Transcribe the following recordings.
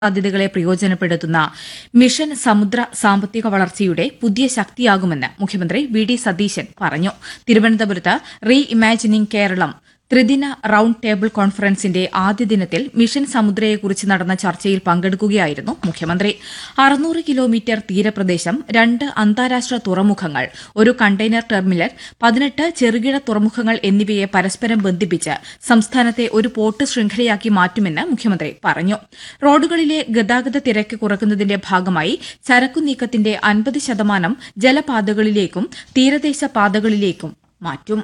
സാധ്യതകളെ പ്രയോജനപ്പെടുത്തുന്ന മിഷൻ സമുദ്ര സാമ്പത്തിക വളർച്ചയുടെ പുതിയ ശക്തിയാകുമെന്ന് മുഖ്യമന്ത്രി വി ഡി സതീശൻ പറഞ്ഞു തിരുവനന്തപുരത്ത് റീ ഇമാജിനിംഗ് കേരളം ത്രിദിന റൌണ്ട് ടേബിൾ കോൺഫറൻസിന്റെ ആദ്യ ദിനത്തിൽ മിഷൻ സമുദ്രയെക്കുറിച്ച് നടന്ന ചർച്ചയിൽ പങ്കെടുക്കുകയായിരുന്നു മുഖ്യമന്ത്രി അറുന്നൂറ് കിലോമീറ്റർ തീരപ്രദേശം രണ്ട് അന്താരാഷ്ട്ര തുറമുഖങ്ങൾ ഒരു കണ്ടെയ്നർ ടെർമിനൽ പതിനെട്ട് ചെറുകിട തുറമുഖങ്ങൾ എന്നിവയെ പരസ്പരം ബന്ധിപ്പിച്ച് സംസ്ഥാനത്തെ ഒരു പോർട്ട് ശൃംഖലയാക്കി മാറ്റുമെന്ന് മുഖ്യമന്ത്രി പറഞ്ഞു റോഡുകളിലെ ഗതാഗത തിരക്ക് കുറയ്ക്കുന്നതിന്റെ ഭാഗമായി ചരക്കു നീക്കത്തിന്റെ അൻപത് ശതമാനം ജലപാതകളിലേക്കും തീരദേശ പാതകളിലേക്കും മാറ്റും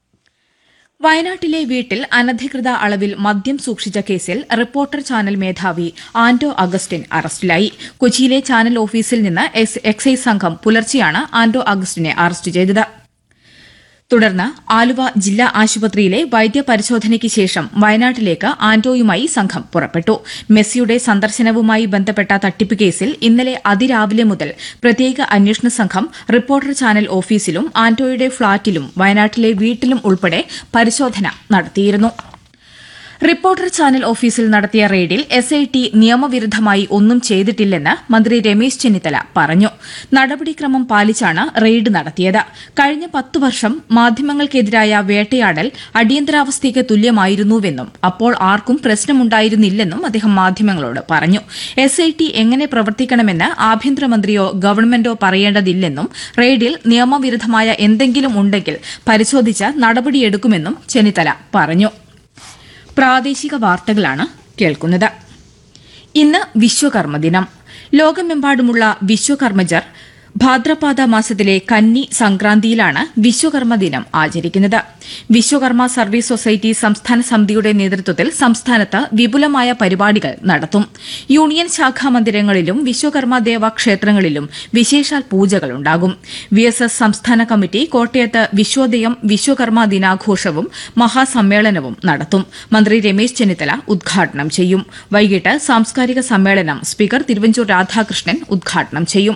വയനാട്ടിലെ വീട്ടിൽ അനധികൃത അളവിൽ മദ്യം സൂക്ഷിച്ച കേസിൽ റിപ്പോർട്ടർ ചാനൽ മേധാവി ആന്റോ അഗസ്റ്റിൻ അറസ്റ്റിലായി കൊച്ചിയിലെ ചാനൽ ഓഫീസിൽ നിന്ന് എക്സ്- എക്സൈസ് സംഘം പുലർച്ചെയാണ് ആന്റോ അഗസ്റ്റിനെ അറസ്റ്റ് ചെയ്തത് തുടർന്ന് ആലുവ ജില്ലാ ആശുപത്രിയിലെ വൈദ്യപരിശോധനയ്ക്ക് ശേഷം വയനാട്ടിലേക്ക് ആന്റോയുമായി സംഘം പുറപ്പെട്ടു മെസ്സിയുടെ സന്ദർശനവുമായി ബന്ധപ്പെട്ട തട്ടിപ്പ് കേസിൽ ഇന്നലെ അതിരാവിലെ മുതൽ പ്രത്യേക അന്വേഷണ സംഘം റിപ്പോർട്ടർ ചാനൽ ഓഫീസിലും ആന്റോയുടെ ഫ്ളാറ്റിലും വയനാട്ടിലെ വീട്ടിലും ഉൾപ്പെടെ പരിശോധന നടത്തിയിരുന്നു റിപ്പോർട്ടർ ചാനൽ ഓഫീസിൽ നടത്തിയ റെയ്ഡിൽ എസ് ഐ ടി നിയമവിരുദ്ധമായി ഒന്നും ചെയ്തിട്ടില്ലെന്ന് മന്ത്രി രമേശ് ചെന്നിത്തല പറഞ്ഞു നടപടിക്രമം പാലിച്ചാണ് റെയ്ഡ് നടത്തിയത് കഴിഞ്ഞ പത്തു വർഷം മാധ്യമങ്ങൾക്കെതിരായ വേട്ടയാടൽ അടിയന്തരാവസ്ഥയ്ക്ക് തുല്യമായിരുന്നുവെന്നും അപ്പോൾ ആർക്കും പ്രശ്നമുണ്ടായിരുന്നില്ലെന്നും അദ്ദേഹം മാധ്യമങ്ങളോട് പറഞ്ഞു എസ് ഐ ടി എങ്ങനെ പ്രവർത്തിക്കണമെന്ന് ആഭ്യന്തരമന്ത്രിയോ ഗവൺമെന്റോ പറയേണ്ടതില്ലെന്നും റെയ്ഡിൽ നിയമവിരുദ്ധമായ എന്തെങ്കിലും ഉണ്ടെങ്കിൽ പരിശോധിച്ച് നടപടിയെടുക്കുമെന്നും ചെന്നിത്തല പറഞ്ഞു പ്രാദേശിക വാർത്തകളാണ് കേൾക്കുന്നത് ഇന്ന് വിശ്വകർമ്മ ദിനം ലോകമെമ്പാടുമുള്ള വിശ്വകർമ്മജർ ഭാദ്രപാദ മാസത്തിലെ കന്നി സംക്രാന്തിയിലാണ് വിശ്വകർമ്മ ദിനം ആചരിക്കുന്നത് വിശ്വകർമ്മ സർവീസ് സൊസൈറ്റി സംസ്ഥാന സമിതിയുടെ നേതൃത്വത്തിൽ സംസ്ഥാനത്ത് വിപുലമായ പരിപാടികൾ നടത്തും യൂണിയൻ ശാഖാ മന്ദിരങ്ങളിലും വിശ്വകർമ്മ ദേവ ക്ഷേത്രങ്ങളിലും വിശേഷാൽ പൂജകളുണ്ടാകും വി എസ് എസ് സംസ്ഥാന കമ്മിറ്റി കോട്ടയത്ത് വിശ്വോദയം വിശ്വകർമ്മ ദിനാഘോഷവും മഹാസമ്മേളനവും നടത്തും മന്ത്രി രമേശ് ചെന്നിത്തല ഉദ്ഘാടനം ചെയ്യും വൈകിട്ട് സാംസ്കാരിക സമ്മേളനം സ്പീക്കർ തിരുവഞ്ചൂർ രാധാകൃഷ്ണൻ ഉദ്ഘാടനം ചെയ്യും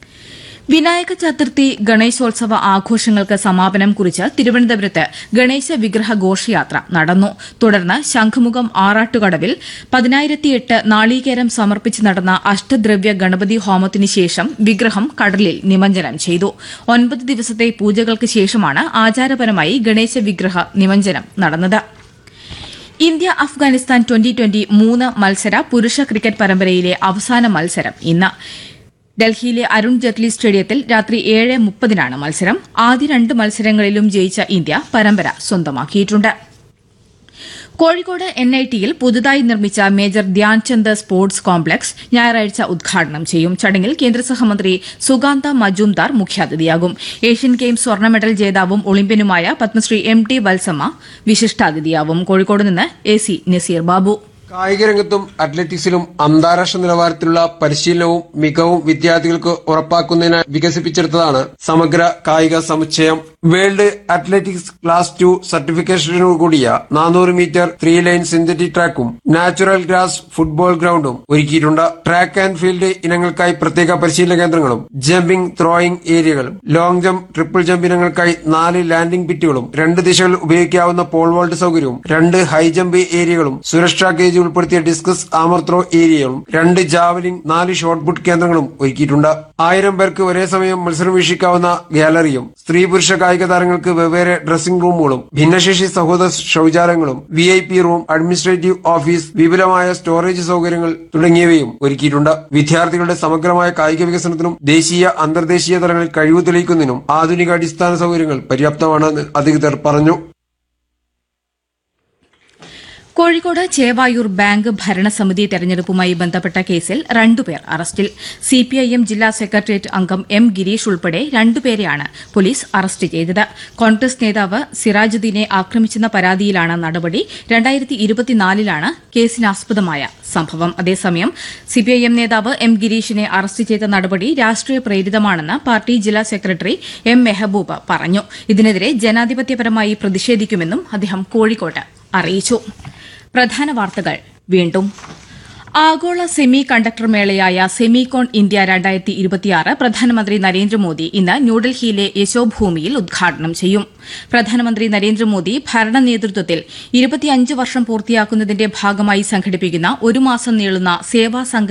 വിനായക ചതുർത്ഥി ഗണേശോത്സവ ആഘോഷങ്ങൾക്ക് സമാപനം കുറിച്ച് തിരുവനന്തപുരത്ത് ഗണേശ വിഗ്രഹ ഘോഷയാത്ര നടന്നു തുടർന്ന് ശംഖുമുഖം ആറാട്ടുകടവിൽ പതിനായിരത്തിയെട്ട് നാളീകേരം സമർപ്പിച്ച് നടന്ന അഷ്ടദ്രവ്യ ഗണപതി ഹോമത്തിനു ശേഷം വിഗ്രഹം കടലിൽ നിമജ്ജനം ചെയ്തു ഒൻപത് ദിവസത്തെ പൂജകൾക്ക് ശേഷമാണ് ആചാരപരമായി ഗണേശ വിഗ്രഹ നിമജ്ജനം നടന്നത് ഇന്ത്യ അഫ്ഗാനിസ്ഥാൻ ട്വന്റി ട്വന്റി മൂന്ന് മത്സര പുരുഷ ക്രിക്കറ്റ് പരമ്പരയിലെ അവസാന മത്സരം ഇന്ന് ഡൽഹിയിലെ അരുൺ ജെയ്റ്റ്ലി സ്റ്റേഡിയത്തിൽ രാത്രി ഏഴ് മുപ്പതിനാണ് മത്സരം ആദ്യ രണ്ട് മത്സരങ്ങളിലും ജയിച്ച ഇന്ത്യ പരമ്പര സ്വന്തമാക്കിയിട്ടുണ്ട് കോഴിക്കോട് എൻ ഐ ടിയിൽ പുതുതായി നിർമ്മിച്ച മേജർ ധ്യാൻചന്ദ് സ്പോർട്സ് കോംപ്ലക്സ് ഞായറാഴ്ച ഉദ്ഘാടനം ചെയ്യും ചടങ്ങിൽ കേന്ദ്ര സഹമന്ത്രി സുഗാന്ത മജുംദാർ മുഖ്യാതിഥിയാകും ഏഷ്യൻ ഗെയിംസ് സ്വർണ്ണ മെഡൽ ജേതാവും ഒളിമ്പ്യനുമായ പത്മശ്രീ എം ടി വത്സമ്മ വിശിഷ്ടാതിഥിയാവും കോഴിക്കോട് നിന്ന് എ സി നസീർ ബാബു കായിക രംഗത്തും അത്ലറ്റിക്സിലും അന്താരാഷ്ട്ര നിലവാരത്തിലുള്ള പരിശീലനവും മികവും വിദ്യാർത്ഥികൾക്ക് ഉറപ്പാക്കുന്നതിനായി വികസിപ്പിച്ചെടുത്തതാണ് സമഗ്ര കായിക സമുച്ചയം വേൾഡ് അത്ലറ്റിക്സ് ക്ലാസ് ടു സർട്ടിഫിക്കേഷനോടുകൂടിയ നാനൂറ് മീറ്റർ ത്രീ ലൈൻ സിന്തറ്റിക് ട്രാക്കും നാച്ചുറൽ ഗ്രാസ് ഫുട്ബോൾ ഗ്രൗണ്ടും ഒരുക്കിയിട്ടുണ്ട് ട്രാക്ക് ആൻഡ് ഫീൽഡ് ഇനങ്ങൾക്കായി പ്രത്യേക പരിശീലന കേന്ദ്രങ്ങളും ജമ്പിംഗ് ത്രോയിങ് ഏരിയകളും ലോങ് ജമ്പ് ട്രിപ്പിൾ ജമ്പ് ഇനങ്ങൾക്കായി നാല് ലാൻഡിംഗ് പിറ്റുകളും രണ്ട് ദിശകളിൽ ഉപയോഗിക്കാവുന്ന പോൾ വോൾട്ട് സൗകര്യവും രണ്ട് ഹൈ ജമ്പ് ഏരിയകളും സുരക്ഷാ ഗേജ് ഉൾപ്പെടുത്തിയ ഡിസ്കസ് ആമർ ത്രോ ഏരിയകളും രണ്ട് ജാവലിംഗ് നാല് ഷോട്ട് പുട്ട് കേന്ദ്രങ്ങളും ഒരുക്കിയിട്ടുണ്ട് ആയിരം പേർക്ക് ഒരേ സമയം മത്സരം വീക്ഷിക്കാവുന്ന ഗാലറിയും സ്ത്രീ പുരുഷ കായിക താരങ്ങൾക്ക് വെവ്വേറെ ഡ്രസ്സിംഗ് റൂമുകളും ഭിന്നശേഷി സഹോദര ശൌചാലയങ്ങളും V I P room administrative office വിപുലമായ സ്റ്റോറേജ് സൗകര്യങ്ങൾ തുടങ്ങിയവയും ഒരുക്കിയിട്ടുണ്ട് വിദ്യാർത്ഥികളുടെ സമഗ്രമായ കായിക വികസനത്തിനും ദേശീയ അന്തർദേശീയ തലങ്ങളിൽ കഴിവ് തെളിയിക്കുന്നതിനും ആധുനിക അടിസ്ഥാന സൗകര്യങ്ങൾ പര്യാപ്തമാണെന്ന് അധികൃതർ പറഞ്ഞു കോഴിക്കോട് ചേവായൂർ ബാങ്ക് ഭരണസമിതി തെരഞ്ഞെടുപ്പുമായി ബന്ധപ്പെട്ട കേസിൽ രണ്ടുപേർ അറസ്റ്റിൽ സിപിഐഎം ജില്ലാ സെക്രട്ടേറിയറ്റ് അംഗം എം ഗിരീഷ് ഉൾപ്പെടെ രണ്ടുപേരെയാണ് പോലീസ് അറസ്റ്റ് ചെയ്തത് കോൺഗ്രസ് നേതാവ് സിറാജുദ്ദീനെ ആക്രമിച്ചെന്ന പരാതിയിലാണ് നടപടി രണ്ടായിരത്തി ഇരുപത്തിനാലിലാണ് കേസിനാസ്പദമായ സംഭവം അതേസമയം സിപിഐഎം നേതാവ് എം ഗിരീഷിനെ അറസ്റ്റ് ചെയ്ത നടപടി രാഷ്ട്രീയ പ്രേരിതമാണെന്ന് പാർട്ടി ജില്ലാ സെക്രട്ടറി എം മെഹബൂബ് പറഞ്ഞു ഇതിനെതിരെ ജനാധിപത്യപരമായി പ്രതിഷേധിക്കുമെന്നും അദ്ദേഹം കോഴിക്കോട്ട് അറിയിച്ചു പ്രധാന വാർത്തകൾ വീണ്ടും ആഗോള സെമി കണ്ടക്ടർ മേളയായ സെമികോൺ ഇന്ത്യ രണ്ടായിരത്തി ഇരുപത്തിയാറ് പ്രധാനമന്ത്രി നരേന്ദ്രമോദി ഇന്ന് ന്യൂഡൽഹിയിലെ യശോഭൂമിയിൽ ഉദ്ഘാടനം ചെയ്യും പ്രധാനമന്ത്രി നരേന്ദ്രമോദി ഭരണ നേതൃത്വത്തിൽ ഇരുപത്തിയഞ്ച് വർഷം പൂർത്തിയാക്കുന്നതിന്റെ ഭാഗമായി സംഘടിപ്പിക്കുന്ന ഒരു മാസം നീളുന്ന സേവാ സംഘ